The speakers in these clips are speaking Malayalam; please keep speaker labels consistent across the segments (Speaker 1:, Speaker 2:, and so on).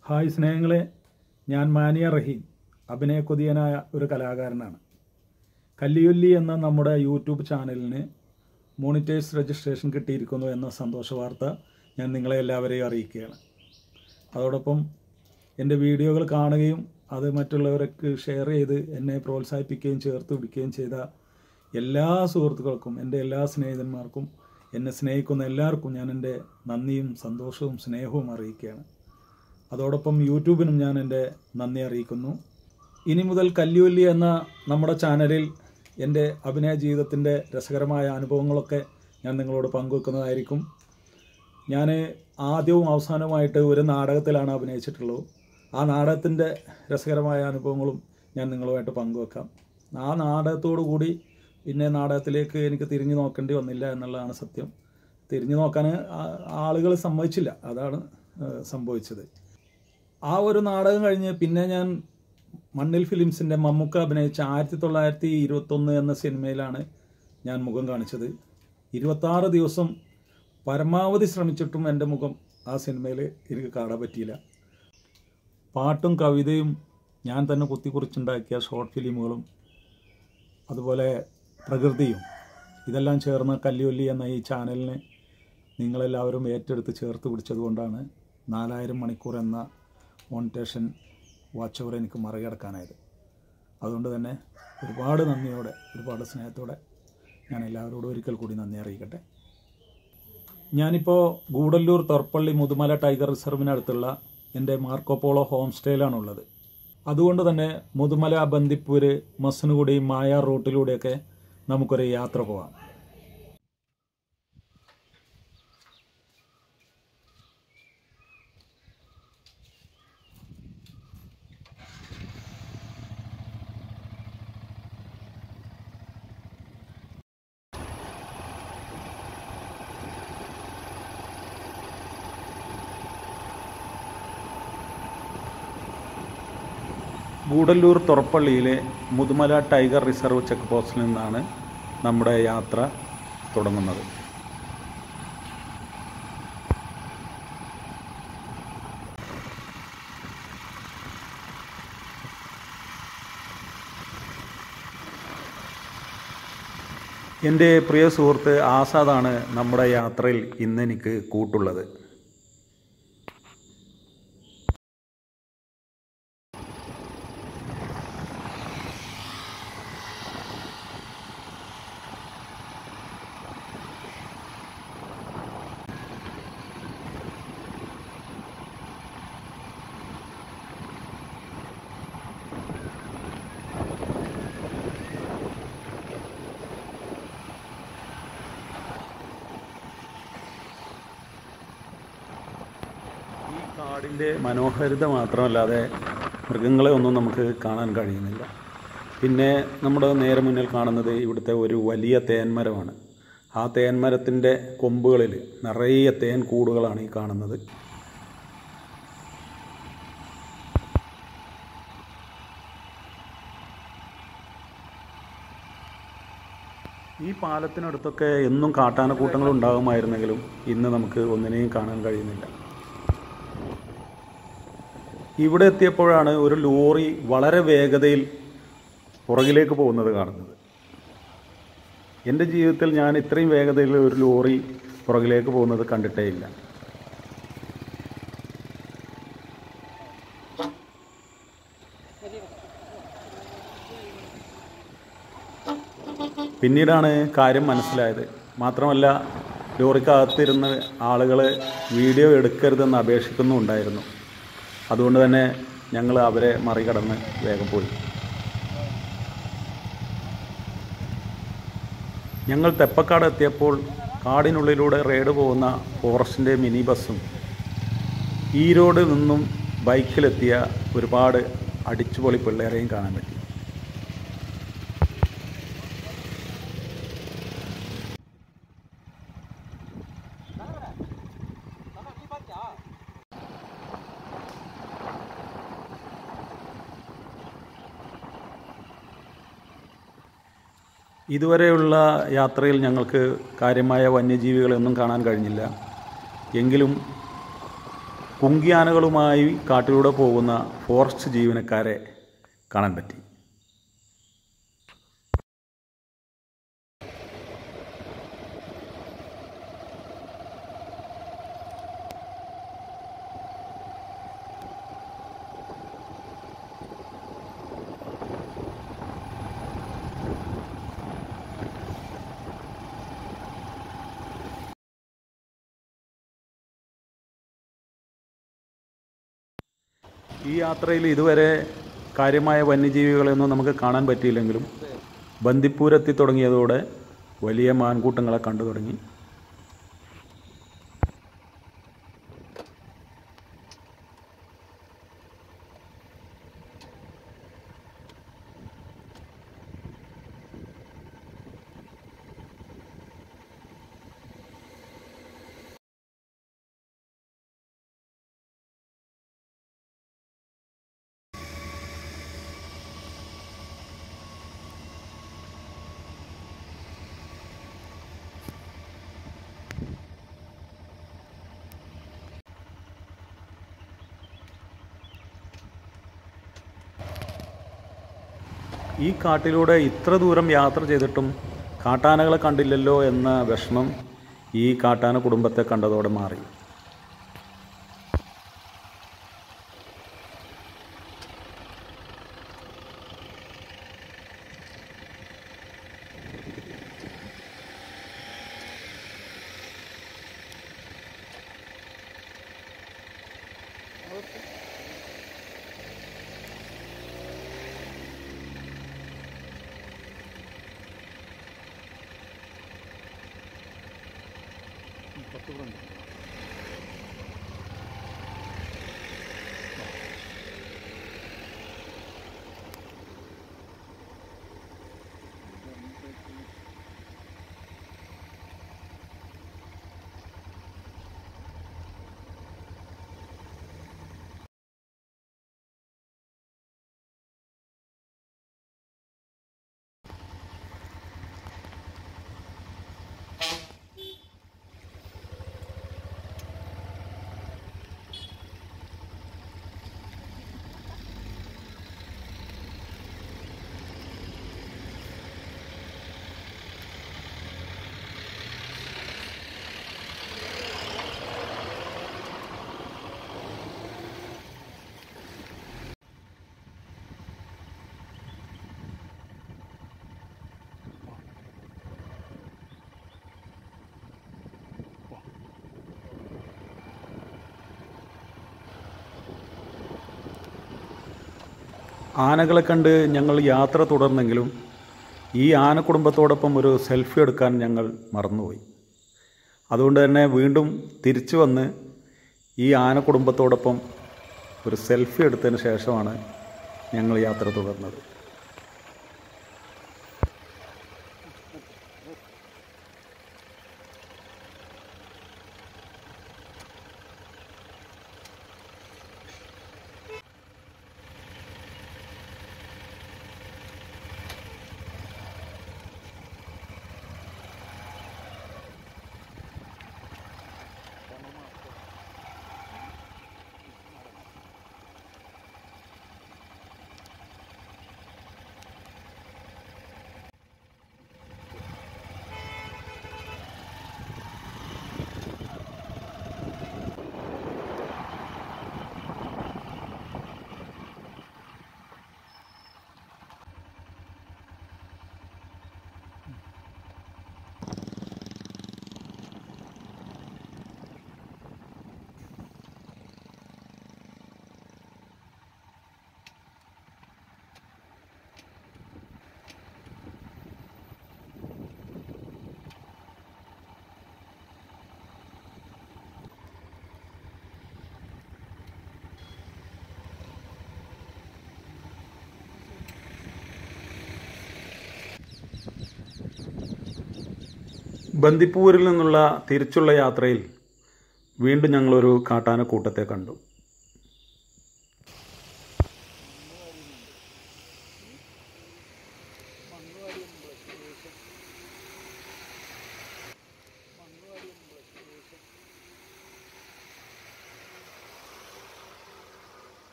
Speaker 1: ഹായ് സ്നേഹങ്ങളെ ഞാൻ മാനിയ റഹീം അഭിനയക്കൊതിയനായ ഒരു കലാകാരനാണ് കല്ലിയൊല്ലി എന്ന നമ്മുടെ യൂട്യൂബ് ചാനലിന് മോണിറ്റൈസ് രജിസ്ട്രേഷൻ കിട്ടിയിരിക്കുന്നു എന്ന സന്തോഷ വാർത്ത ഞാൻ നിങ്ങളെ എല്ലാവരെയും അറിയിക്കുകയാണ് അതോടൊപ്പം എൻ്റെ വീഡിയോകൾ കാണുകയും അത് മറ്റുള്ളവർക്ക് ഷെയർ ചെയ്ത് എന്നെ പ്രോത്സാഹിപ്പിക്കുകയും ചേർത്ത് പിടിക്കുകയും ചെയ്ത എല്ലാ സുഹൃത്തുക്കൾക്കും എൻ്റെ എല്ലാ സ്നേഹിതന്മാർക്കും എന്നെ സ്നേഹിക്കുന്ന എല്ലാവർക്കും ഞാൻ എൻ്റെ നന്ദിയും സന്തോഷവും സ്നേഹവും അറിയിക്കുകയാണ് അതോടൊപ്പം യൂട്യൂബിനും ഞാൻ എൻ്റെ നന്ദി അറിയിക്കുന്നു ഇനി മുതൽ കല്ലുവല്ലി എന്ന നമ്മുടെ ചാനലിൽ എൻ്റെ അഭിനയ ജീവിതത്തിൻ്റെ രസകരമായ അനുഭവങ്ങളൊക്കെ ഞാൻ നിങ്ങളോട് പങ്കുവെക്കുന്നതായിരിക്കും ഞാൻ ആദ്യവും അവസാനവുമായിട്ട് ഒരു നാടകത്തിലാണ് അഭിനയിച്ചിട്ടുള്ളത് ആ നാടകത്തിൻ്റെ രസകരമായ അനുഭവങ്ങളും ഞാൻ നിങ്ങളുമായിട്ട് പങ്കുവെക്കാം ആ നാടകത്തോടു കൂടി പിന്നെ നാടകത്തിലേക്ക് എനിക്ക് തിരിഞ്ഞു നോക്കേണ്ടി വന്നില്ല എന്നുള്ളതാണ് സത്യം തിരിഞ്ഞു നോക്കാൻ ആളുകൾ സമ്മതിച്ചില്ല അതാണ് ഏഹ്, സംഭവിച്ചത് ആ ഒരു നാടകം കഴിഞ്ഞ് പിന്നെ ഞാൻ മണ്ണിൽ ഫിലിംസിൻ്റെ മമ്മൂക്ക അഭിനയിച്ച ആയിരത്തി തൊള്ളായിരത്തി ഇരുപത്തൊന്ന് എന്ന സിനിമയിലാണ് ഞാൻ മുഖം കാണിച്ചത് ഇരുപത്താറ് ദിവസം പരമാവധി ശ്രമിച്ചിട്ടും എൻ്റെ മുഖം ആ സിനിമയിൽ എനിക്ക് കാണാൻ പറ്റിയില്ല പാട്ടും കവിതയും ഞാൻ തന്നെ കുത്തിക്കുറിച്ചുണ്ടാക്കിയ ഷോർട്ട് ഫിലിമുകളും അതുപോലെ പ്രകൃതിയും ഇതെല്ലാം ചേർന്ന കല്ലുവല്ലി എന്ന ഈ ചാനലിനെ നിങ്ങളെല്ലാവരും ഏറ്റെടുത്ത് ചേർത്ത് പിടിച്ചതുകൊണ്ടാണ് നാലായിരം മണിക്കൂർ എന്ന മോണിറ്റേഷൻ വാച്ച് അവർ എനിക്ക് മറികടക്കാനായത് അതുകൊണ്ട് തന്നെ ഒരുപാട് നന്ദിയോടെ ഒരുപാട് സ്നേഹത്തോടെ ഞാൻ എല്ലാവരോടും ഒരിക്കൽ കൂടി നന്ദി അറിയിക്കട്ടെ ഞാനിപ്പോൾ ഗൂഡല്ലൂർ തൊർപ്പള്ളി മുതുമല ടൈഗർ റിസർവിനടുത്തുള്ള എൻ്റെ മാർക്കോപോളോ ഹോം സ്റ്റേയിലാണുള്ളത് അതുകൊണ്ട് തന്നെ മുതുമല ബന്ദിപ്പൂര് മസനുകുടി മായാർ റൂട്ടിലൂടെയൊക്കെ നമുക്കൊരു യാത്ര പോകാം ഗൂഡല്ലൂർ തുറപ്പള്ളിയിലെ മുതുമല ടൈഗർ റിസർവ് ചെക്ക് പോസ്റ്റിൽ നിന്നാണ് നമ്മുടെ യാത്ര തുടങ്ങുന്നത് എൻ്റെ പ്രിയ സുഹൃത്ത് ആസാദാണ് നമ്മുടെ യാത്രയിൽ ഇന്നെനിക്ക് കൂട്ടുള്ളത് ഈ കാടിൻ്റെ മനോഹാരിത മാത്രമല്ലാതെ മൃഗങ്ങളെ ഒന്നും നമുക്ക് കാണാൻ കഴിയുന്നില്ല പിന്നെ നമ്മുടെ നേരെ മുന്നിൽ കാണുന്നത് ഇവിടുത്തെ ഒരു വലിയ തേന്മരമാണ് ആ തേന്മരത്തിൻ്റെ കൊമ്പുകളിൽ നിറയെ തേൻ കൂടുകളാണ് ഈ കാണുന്നത് ഈ പാലത്തിനടുത്തൊക്കെ എന്നും കാട്ടാനക്കൂട്ടങ്ങൾ ഉണ്ടാകുമായിരുന്നെങ്കിലും ഇന്ന് നമുക്ക് ഒന്നിനെയും കാണാൻ കഴിയുന്നില്ല ഇവിടെ എത്തിയപ്പോഴാണ് ഒരു ലോറി വളരെ വേഗതയിൽ പുറകിലേക്ക് പോകുന്നത് കാണുന്നത് എൻ്റെ ജീവിതത്തിൽ ഞാൻ ഇത്രയും വേഗതയിൽ ഒരു ലോറി പുറകിലേക്ക് പോകുന്നത് കണ്ടിട്ടേ ഇല്ല പിന്നീടാണ് കാര്യം മനസ്സിലായത് മാത്രമല്ല ലോറിക്കകത്തിരുന്ന് ആളുകൾ വീഡിയോ എടുക്കരുതെന്ന് അപേക്ഷിക്കുന്നുണ്ടായിരുന്നു അതുകൊണ്ട് തന്നെ ഞങ്ങൾ അവരെ മറികടന്ന് വേഗം പോയി ഞങ്ങൾ തെപ്പക്കാട് എത്തിയപ്പോൾ കാടിനുള്ളിലൂടെ റെയ്ഡ് പോകുന്ന ഫോറസ്റ്റിൻ്റെ മിനി ബസ്സും ഈരോഡിൽ നിന്നും ബൈക്കിലെത്തിയ ഒരുപാട് അടിച്ചുപൊളി പിള്ളേരെയും കാണാൻ പറ്റി ഇതുവരെയുള്ള യാത്രയിൽ ഞങ്ങൾക്ക് കാര്യമായ വന്യജീവികളൊന്നും കാണാൻ കഴിഞ്ഞില്ല എങ്കിലും കുങ്കിയാനകളുമായി കാട്ടിലൂടെ പോകുന്ന ഫോറസ്റ്റ് ജീവനക്കാരെ കാണാൻ പറ്റി ഈ യാത്രയിൽ ഇതുവരെ കാര്യമായ വന്യജീവികളെയൊന്നും നമുക്ക് കാണാൻ പറ്റിയില്ലെങ്കിലും ബന്ദിപ്പൂരെത്തി തുടങ്ങിയതോടെ വലിയ മാൻകൂട്ടങ്ങളെ കണ്ടു തുടങ്ങി ഈ കാട്ടിലൂടെ ഇത്ര ദൂരം യാത്ര ചെയ്തിട്ടും കാട്ടാനകളെ കണ്ടില്ലല്ലോ എന്ന വിഷമം ഈ കാട്ടാന കുടുംബത്തെ കണ്ടതോടെ മാറി ആനകളെ കണ്ട് ഞങ്ങൾ യാത്ര തുടർന്നെങ്കിലും ഈ ആന കുടുംബത്തോടൊപ്പം ഒരു സെൽഫി എടുക്കാൻ ഞങ്ങൾ മറന്നുപോയി അതുകൊണ്ട് തന്നെ വീണ്ടും തിരിച്ചു വന്ന് ഈ ആന കുടുംബത്തോടൊപ്പം ഒരു സെൽഫി എടുത്തതിന് ശേഷമാണ് ഞങ്ങൾ യാത്ര തുടർന്നത് ബന്ദിപ്പൂരിൽ നിന്നുള്ള തിരിച്ചുള്ള യാത്രയിൽ വീണ്ടും ഞങ്ങളൊരു കാട്ടാന കൂട്ടത്തെ കണ്ടു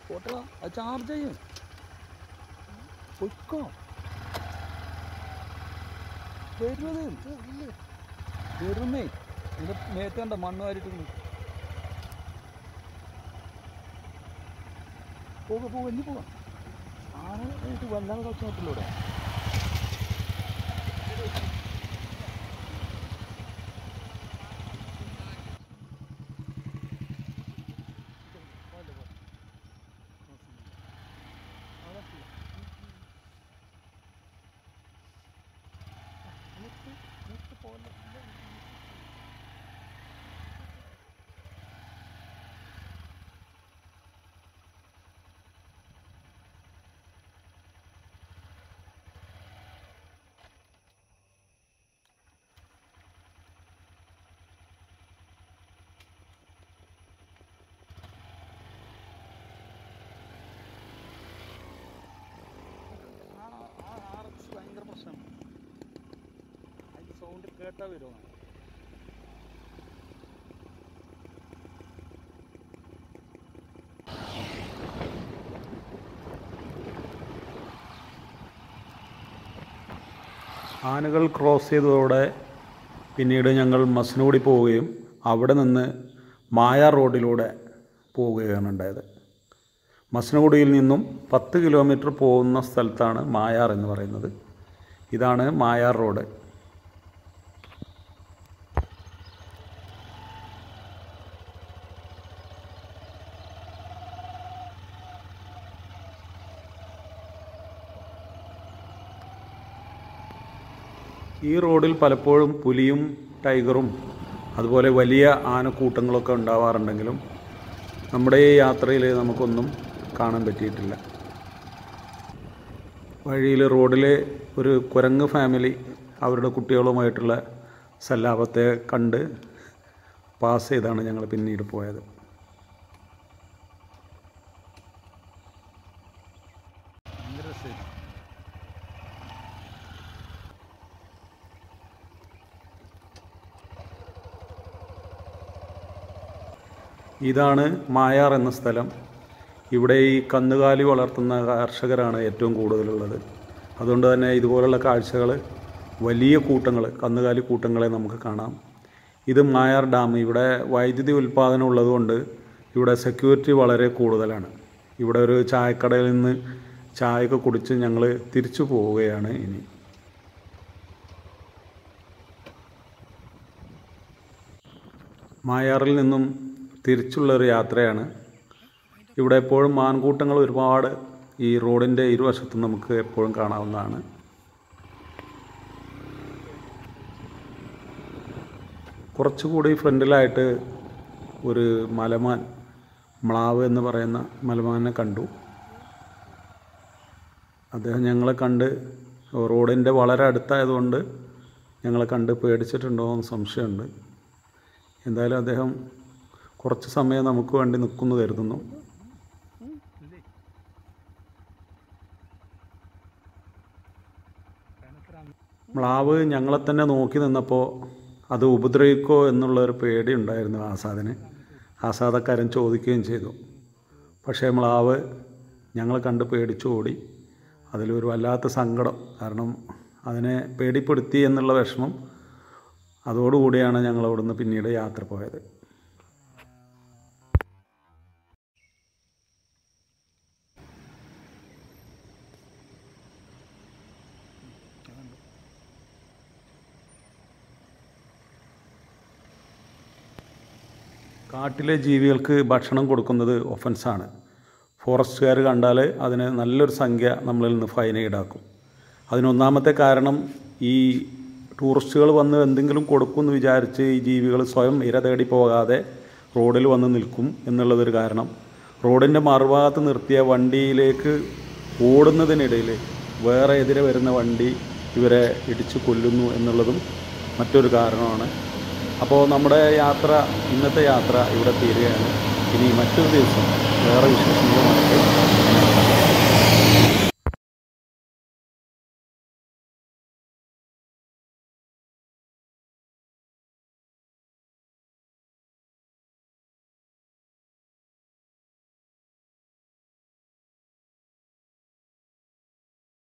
Speaker 2: പോട്ടടാ അത് ചാർജ് ചെയ്യും പൊയ്ക്കോ വരുന്നത് വരുന്നേ നിന്റെ മേത്ത് കണ്ട മണ്ണ് വാരിട്ട് പോക പോക ഇനി പോവാം ആന ആയിട്ട് വല്ലാതെ കളിച്ചു നോക്കില്ല ഇവിടെ ഭയങ്കര പ്രശ്നമാണ് അതിന്റെ സൗണ്ട് കേട്ടാ വരുമോ
Speaker 1: ആനകൾ ക്രോസ് ചെയ്തതോടെ പിന്നീട് ഞങ്ങൾ മസനഗുഡി പോവുകയും അവിടെ നിന്ന് മായ റോഡിലൂടെ പോവുകയാണ് ഉണ്ടായത് മസനഗുഡിയിൽ നിന്നും പത്ത് കിലോമീറ്റർ പോകുന്ന സ്ഥലത്താണ് മായാർ എന്ന് പറയുന്നത് ഇതാണ് മായാർ റോഡ് ഈ റോഡിൽ പലപ്പോഴും പുലിയും ടൈഗറും അതുപോലെ വലിയ ആനക്കൂട്ടങ്ങളൊക്കെ ഉണ്ടാവാറുണ്ടെങ്കിലും നമ്മുടെ ഈ യാത്രയിൽ നമുക്കൊന്നും കാണാൻ പറ്റിയിട്ടില്ല വഴിയിൽ റോഡിൽ ഒരു കുരങ്ങ് ഫാമിലി അവരുടെ കുട്ടികളുമായിട്ടുള്ള സല്ലാപത്തെ കണ്ട് പാസ് ചെയ്താണ് ഞങ്ങൾ പിന്നീട് പോയത്
Speaker 2: ഭയങ്കര രസമായിരുന്നു
Speaker 1: ഇതാണ് മായാർ എന്ന സ്ഥലം ഇവിടെ ഈ കന്നുകാലി വളർത്തുന്ന കർഷകരാണ് ഏറ്റവും കൂടുതലുള്ളത് അതുകൊണ്ട് തന്നെ ഇതുപോലുള്ള കാഴ്ചകൾ വലിയ കൂട്ടങ്ങൾ കന്നുകാലി കൂട്ടങ്ങളെ നമുക്ക് കാണാം ഇത് മായാർ ഡാം ഇവിടെ വൈദ്യുതി ഉൽപ്പാദനം ഉള്ളതുകൊണ്ട് ഇവിടെ സെക്യൂരിറ്റി വളരെ കൂടുതലാണ് ഇവിടെ ഒരു ചായക്കടയിൽ നിന്ന് ചായയൊക്കെ കുടിച്ച് ഞങ്ങൾ തിരിച്ചു പോവുകയാണ് ഇനി മായാറിൽ നിന്നും തിരിച്ചുള്ളൊരു യാത്രയാണ് ഇവിടെ എപ്പോഴും മാൻകൂട്ടങ്ങൾ ഒരുപാട് ഈ റോഡിൻ്റെ ഇരുവശത്തും നമുക്ക് എപ്പോഴും കാണാവുന്നതാണ് കുറച്ചുകൂടി ഫ്രണ്ടിലായിട്ട് ഒരു മലമാൻ മ്ലാവ് എന്ന് പറയുന്ന മലമാനെ കണ്ടു അദ്ദേഹം ഞങ്ങളെ കണ്ട് റോഡിൻ്റെ വളരെ അടുത്തായതുകൊണ്ട് ഞങ്ങളെ കണ്ട് പേടിച്ചിട്ടുണ്ടോ എന്ന് സംശയമുണ്ട് എന്തായാലും അദ്ദേഹം കുറച്ച് സമയം നമുക്ക് വേണ്ടി നിൽക്കുന്നു കരുതുന്നു മ്ലാവ് ഞങ്ങളെ തന്നെ നോക്കി നിന്നപ്പോൾ അത് ഉപദ്രവിക്കോ എന്നുള്ളൊരു പേടി ഉണ്ടായിരുന്നു ആസാദിന് ആസാദക്കാരൻ ചോദിക്കുകയും ചെയ്തു പക്ഷേ മ്ലാവ് ഞങ്ങളെ കണ്ട് പേടിച്ചു ഓടി അതിലൊരു വല്ലാത്ത സങ്കടം കാരണം അതിനെ പേടിപ്പെടുത്തി എന്നുള്ള വിഷമം അതോടുകൂടിയാണ് ഞങ്ങൾ അവിടുന്ന് പിന്നീട് യാത്ര പോയത് കാട്ടിലെ ജീവികൾക്ക് ഭക്ഷണം കൊടുക്കുന്നത് ഒഫൻസാണ് ഫോറസ്റ്റുകാർ കണ്ടാൽ അതിന് നല്ലൊരു സംഖ്യ നമ്മളിൽ നിന്ന് ഫൈൻ ഈടാക്കും അതിനൊന്നാമത്തെ കാരണം ഈ ടൂറിസ്റ്റുകൾ വന്ന് എന്തെങ്കിലും കൊടുക്കുമെന്ന് വിചാരിച്ച് ഈ ജീവികൾ സ്വയം ഇര തേടി പോകാതെ റോഡിൽ വന്ന് നിൽക്കും എന്നുള്ളതൊരു കാരണം റോഡിൻ്റെ മറുഭാഗത്ത് നിർത്തിയ വണ്ടിയിലേക്ക് ഓടുന്നതിനിടയിൽ വേറെ എതിരെ വരുന്ന വണ്ടി ഇവരെ ഇടിച്ചു കൊല്ലുന്നു എന്നുള്ളതും മറ്റൊരു കാരണമാണ് അപ്പോൾ നമ്മുടെ യാത്ര ഇന്നത്തെ യാത്ര ഇവിടെ തീരുകയാണ് ഇനി മറ്റൊരു ദിവസം വേറെ വിശേഷങ്ങളുമായിട്ട്